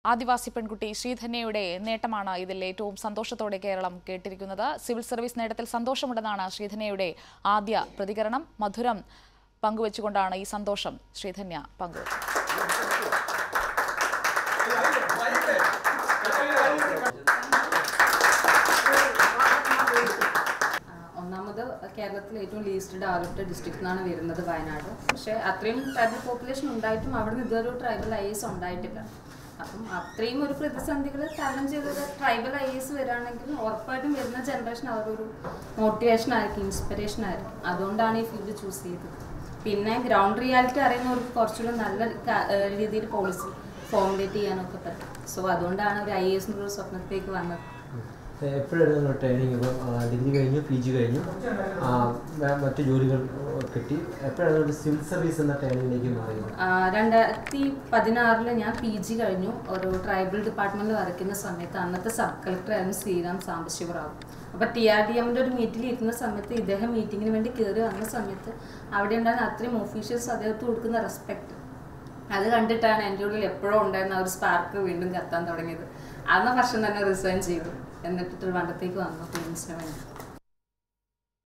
ആദിവാസി പെൺകുട്ടി ശ്രീധന്യയുടെ നേട്ടമാണ് ഇതിൽ ഏറ്റവും സന്തോഷത്തോടെ കേരളം കേട്ടിരിക്കുന്നത് സിവിൽ സർവീസ് നേട്ടത്തിൽ സന്തോഷമുണ്ടെന്നാണ് ശ്രീധന്യയുടെ ആദ്യ പ്രതികരണം മധുരം പങ്കുവച്ചുകൊണ്ടാണ് ഈ സന്തോഷം ശ്രീധന്യ പങ്കുവച്ചത് ഒന്നാമത് കേരളത്തിലെ ഏറ്റവും ലീസ്റ്റ് ഡെവലപ്ഡ് ഡിസ്ട്രിക്റ്റ് നിന്നാണ് വരുന്നത് വയനാട് പക്ഷേ അത്രയും ട്രൈബൽ പോപ്പുലേഷൻ ഉണ്ടായിട്ടും അവിടെ നിന്ന് ഇതൊരു ട്രൈബൽ ഐ എസ് ഉണ്ടായിട്ടില്ല അപ്പം അത്രയും ഒരു പ്രതിസന്ധികൾ തരണം ചെയ്തത് ട്രൈബൽ ഐ എസ് വരികയാണെങ്കിൽ ഉറപ്പായിട്ടും വരുന്ന ജനറേഷൻ അവരൊരു മോട്ടിവേഷൻ ആയിരിക്കും ഇൻസ്പിറേഷൻ ആയിരിക്കും അതുകൊണ്ടാണ് ഈ ഫീൽഡ് ചൂസ് ചെയ്തത് പിന്നെ ഗ്രൗണ്ട് റിയാലിറ്റി അറിയുന്നവർക്ക് കുറച്ചുകൂടി നല്ല ക- ഏഹ് രീതിയിൽ പോളിസി ഫോമുലേറ്റ് ചെയ്യാനൊക്കെ പറ്റും സോ അതുകൊണ്ടാണ് ഒരു ഐ എസ് എന്നുള്ള സ്വപ്നത്തിലേക്ക് വന്നത് എപ്പോഴായിരുന്നു നിങ്ങൾ ട്രെയിനിങ് ഇപ്പം ഡിഗ്രി കഴിഞ്ഞു പി ജി കഴിഞ്ഞു ആ, മ- മറ്റു ജോലികൾ കിട്ടി എപ്പോഴാണ് ഒരു സിവിൽ സർവീസ് എന്ന ട്രെയിനിങ്ങിലേക്ക് മാറിയത് ആ, രണ്ടായിരത്തി പതിനാറില് ഞാൻ പി ജി കഴിഞ്ഞു ഒരു ട്രൈബൽ ഡിപ്പാർട്ട്മെന്റിൽ വരയ്ക്കുന്ന സമയത്ത് അന്നത്തെ സബ് കളക്ടർ ആയിരുന്നു ശ്രീറാം സാംബശിവറാവു അപ്പോൾ ടി ആർ ഡി എമ്മിൻ്റെ ഒരു മീറ്റിൽ ഇരുന്ന സമയത്ത് ഇദ്ദേഹം മീറ്റിങ്ങിന് വേണ്ടി കയറി വന്ന സമയത്ത് അവിടെ ഉണ്ടായിരുന്ന അത്രയും ഓഫീഷ്യൽസ് അദ്ദേഹത്ത് കൊടുക്കുന്ന റെസ്പെക്ട് അത് കണ്ടിട്ടാണ് എൻ്റെ ഉള്ളിൽ എപ്പോഴും ഉണ്ടായിരുന്ന ആ ഒരു സ്പാർക്ക് വീണ്ടും കത്താൻ തുടങ്ങിയത് അന്ന വർഷം തന്നെ റിസൈൻ ചെയ്തു എന്നിട്ട് ട്രിവാൻഡത്തേക്ക് വന്നു ഫിലിംസിന് വേണ്ടി